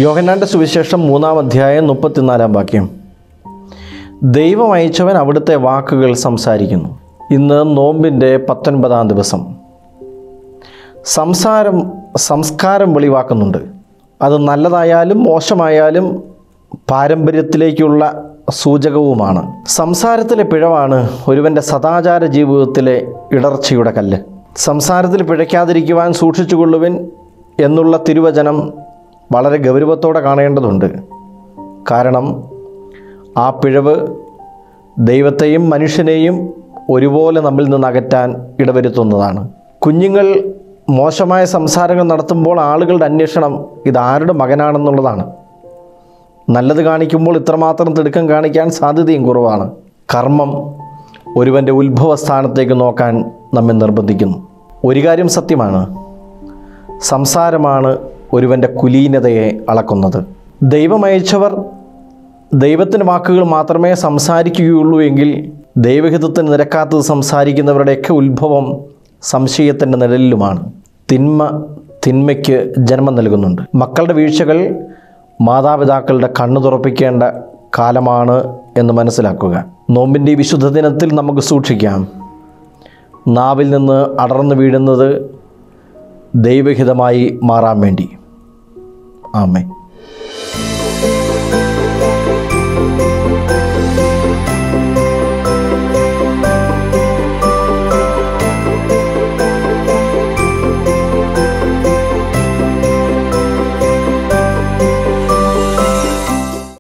യോഹന്നാൻ്റെ സുവിശേഷം മൂന്നാം അധ്യായം മുപ്പത്തിനാലാം വാക്യം ദൈവം അയച്ചവൻ അവിടുത്തെ വാക്കുകൾ സംസാരിക്കുന്നു ഇന്ന് നോമ്പിൻ്റെ പത്തൊൻപതാം ദിവസം സംസാരം സംസ്കാരം വെളിവാക്കുന്നുണ്ട് അത് നല്ലതായാലും മോശമായാലും പാരമ്പര്യത്തിലേക്കുള്ള സൂചകവുമാണ് സംസാരത്തിലെ പിഴവാണ് ഒരുവൻ്റെ സദാചാര ജീവിതത്തിലെ ഇടർച്ചയുടെ കല്ല് സംസാരത്തിൽ പിഴയ്ക്കാതിരിക്കുവാൻ സൂക്ഷിച്ചുകൊള്ളുവിൻ എന്നുള്ള തിരുവചനം വളരെ ഗൗരവത്തോടെ കാണേണ്ടതുണ്ട് കാരണം ആ പിഴവ് ദൈവത്തെയും മനുഷ്യനെയും ഒരുപോലെ നമ്മിൽ നിന്ന് അകറ്റാൻ ഇടവരുത്തുന്നതാണ് കുഞ്ഞുങ്ങൾ മോശമായ സംസാരങ്ങൾ നടത്തുമ്പോൾ ആളുകളുടെ അന്വേഷണം ഇതാരുടെ മകനാണെന്നുള്ളതാണ് നല്ലത് കാണിക്കുമ്പോൾ ഇത്രമാത്രം തിടുക്കം കാണിക്കാൻ സാധ്യതയും കുറവാണ് കർമ്മം ഒരുവൻ്റെ ഉത്ഭവസ്ഥാനത്തേക്ക് നോക്കാൻ നമ്മെ നിർബന്ധിക്കുന്നു ഒരു കാര്യം സത്യമാണ് സംസാരമാണ് ഒരുവൻ്റെ കുലീനതയെ അളക്കുന്നത് ദൈവമയച്ചവർ ദൈവത്തിൻ്റെ വാക്കുകൾ മാത്രമേ സംസാരിക്കുകയുള്ളൂ എങ്കിൽ ദൈവഹിതത്തിന് നിരക്കാത്തത് സംസാരിക്കുന്നവരുടെയൊക്കെ ഉത്ഭവം സംശയത്തിൻ്റെ നിഴലിലുമാണ് തിന്മ തിന്മയ്ക്ക് ജന്മം നൽകുന്നുണ്ട് മക്കളുടെ വീഴ്ചകൾ മാതാപിതാക്കളുടെ കണ്ണു തുറപ്പിക്കേണ്ട കാലമാണ് എന്ന് മനസ്സിലാക്കുക നോമ്പിൻ്റെ ഈ വിശുദ്ധ ദിനത്തിൽ നമുക്ക് സൂക്ഷിക്കാം നാവിൽ നിന്ന് അടർന്നു വീഴുന്നത് ദൈവഹിതമായി മാറാൻ വേണ്ടി ആമേ